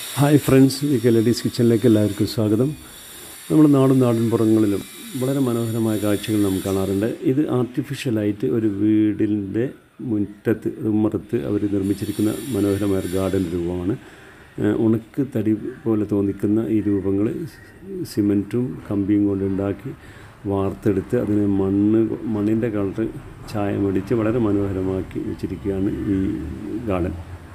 hi friends ഈ കെലഡീസ് കിച്ചണിലേക്ക് എല്ലാവർക്കും സ്വാഗതം നമ്മുടെ നാടും നാടിൻപുറങ്ങളിലും വളരെ മനോഹരമായ കാഴ്ചകൾ നാം കാണാറുണ്ട് ഇത് ആർട്ടിഫിഷ്യലായിട്ട് ഒരു വീടിൻ്റെ മുറ്റത്ത് ഉമ്മറത്ത് അവർ നിർമ്മിച്ചിരിക്കുന്ന മനോഹരമായ ഒരു ഗാർഡൻ രൂപമാണ് ഏഹ് ഉണക്ക് തടി പോലെ തോന്നിക്കുന്ന ഈ രൂപങ്ങൾ സിമൻറ്റും കമ്പിയും കൊണ്ട് ഉണ്ടാക്കി വാർത്തെടുത്ത് അതിന് മണ്ണ് മണ്ണിൻ്റെ കളർ ചായമടിച്ച് വളരെ മനോഹരമാക്കി വെച്ചിരിക്കുകയാണ് ഈ ഗാർഡൻ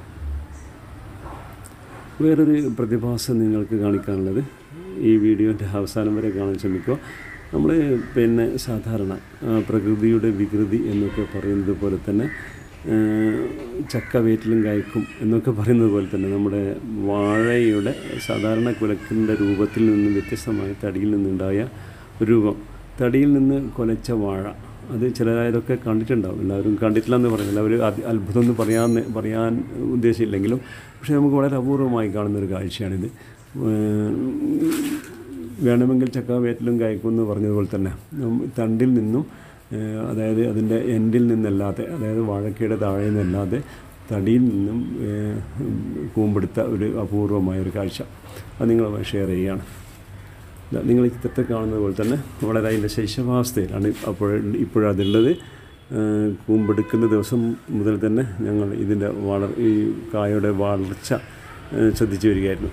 വേറൊരു പ്രതിഭാസം നിങ്ങൾക്ക് കാണിക്കാനുള്ളത് ഈ വീഡിയോൻ്റെ അവസാനം വരെ കാണാൻ ശ്രമിക്കുക നമ്മൾ പിന്നെ സാധാരണ ആ, പ്രകൃതിയുടെ വികൃതി എന്നൊക്കെ പറയുന്നത് പോലെ തന്നെ ആ, ചക്ക വേറ്റിലും കായ്ക്കും എന്നൊക്കെ പറയുന്നത് പോലെ തന്നെ നമ്മുടെ വാഴയുടെ സാധാരണ കുലക്കിൻ്റെ രൂപത്തിൽ നിന്ന് വ്യത്യസ്തമായ തടിയിൽ നിന്നുണ്ടായ ഒരു രൂപം തടിയിൽ നിന്ന് കൊലച്ച വാഴ അത് ചിലരായതൊക്കെ കണ്ടിട്ടുണ്ടാവും എല്ലാവരും കണ്ടിട്ടില്ല എന്ന് പറയുന്നില്ല അവർ അത്ഭുതം എന്ന് പറയാൻ പറയാൻ ഉദ്ദേശമില്ലെങ്കിലും പക്ഷേ നമുക്ക് വളരെ അപൂർവമായി കാണുന്നൊരു കാഴ്ചയാണിത് ഏഹ് വേണമെങ്കിൽ ചക്ക വേറ്റിലും കായ്ക്കും എന്ന് പറഞ്ഞതുപോലെ തന്നെ നമ്മ- തണ്ടിൽ നിന്നും ഏഹ് അതായത് അതിൻ്റെ എൻഡിൽ നിന്നല്ലാതെ അതായത് വാഴക്കയുടെ താഴെ നിന്നല്ലാതെ തടിയിൽ നിന്നും ഏഹ് കൂമ്പെടുത്ത ഒരു അപൂർവമായ ഒരു കാഴ്ച അത് നിങ്ങളുമായി ഷെയർ ചെയ്യുകയാണ് ദാ നിങ്ങൾ ഈ ചിത്രത്തെ കാണുന്നത് പോലെ തന്നെ വളരെ അതിൻ്റെ ശൈശവാവസ്ഥയിലാണ് അപ്പോൾ ഇപ്പോഴതുള്ളത് ഏഹ് കൂമ്പെടുക്കുന്ന ദിവസം മുതൽ തന്നെ ഞങ്ങൾ ഇതിൻ്റെ വളർ ഈ കായയുടെ വളർച്ച ഏഹ് ശ്രദ്ധിച്ചു വരികയായിരുന്നു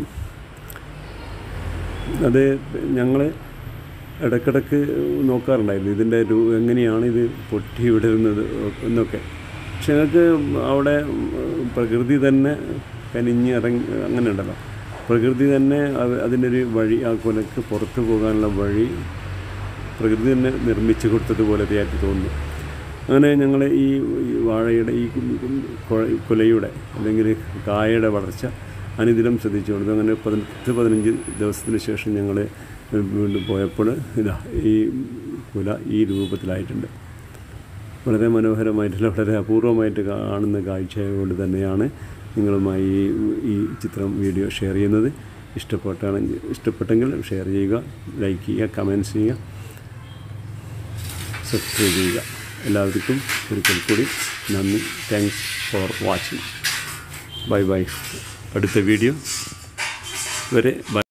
അത് ഞങ്ങൾ ഇടക്കിടക്ക് നോക്കാറുണ്ടായിരുന്നു ഇതിൻ്റെ ഒരു എങ്ങനെയാണ് ഇത് പൊട്ടി വിടരുന്നത് എന്നൊക്കെ പക്ഷെ ഞങ്ങൾക്ക് അവിടെ പ്രകൃതി തന്നെ കനിഞ്ഞ് ഇറങ്ങി അങ്ങനെ ഉണ്ടല്ലോ പ്രകൃതി തന്നെ അത് അതിൻ്റെ ഒരു വഴി ആ കൊലക്ക് പുറത്ത് പോകാനുള്ള വഴി പ്രകൃതി തന്നെ നിർമ്മിച്ചു കൊടുത്തതുപോലെ ആയിട്ട് തോന്നുന്നു അങ്ങനെ ഞങ്ങൾ ഈ ഈ വാഴയുടെ ഈ കൊ- കുലയുടെ അല്ലെങ്കിൽ കായയുടെ വളർച്ച അനുദിനം ശ്രദ്ധിച്ചു കൊടുത്തു അങ്ങനെ പതിനെട്ട് പതിനഞ്ച് ദിവസത്തിന് ശേഷം ഞങ്ങൾ വീണ്ടും പോയപ്പോൾ ഇതാ ഈ കുല ഈ രൂപത്തിലായിട്ടുണ്ട് വളരെ മനോഹരമായിട്ടുള്ള വളരെ അപൂർവമായിട്ട് കാണുന്ന കാഴ്ചയായതുകൊണ്ട് തന്നെയാണ് നിങ്ങളുമായി ഈ ഈ ചിത്രം വീഡിയോ ഷെയർ ചെയ്യുന്നത് ഇഷ്ടപ്പെട്ടാണെങ്കിൽ ഇഷ്ടപ്പെട്ടെങ്കിൽ ഷെയർ ചെയ്യുക ലൈക്ക് ചെയ്യുക കമൻറ്റ്സ് ചെയ്യുക സബ്സ്ക്രൈബ് ചെയ്യുക എല്ലാവർക്കും ഒരിക്കൽ കൂടി നന്ദി thanks for watching bye bye അടുത്ത വീഡിയോ വരെ ബൈ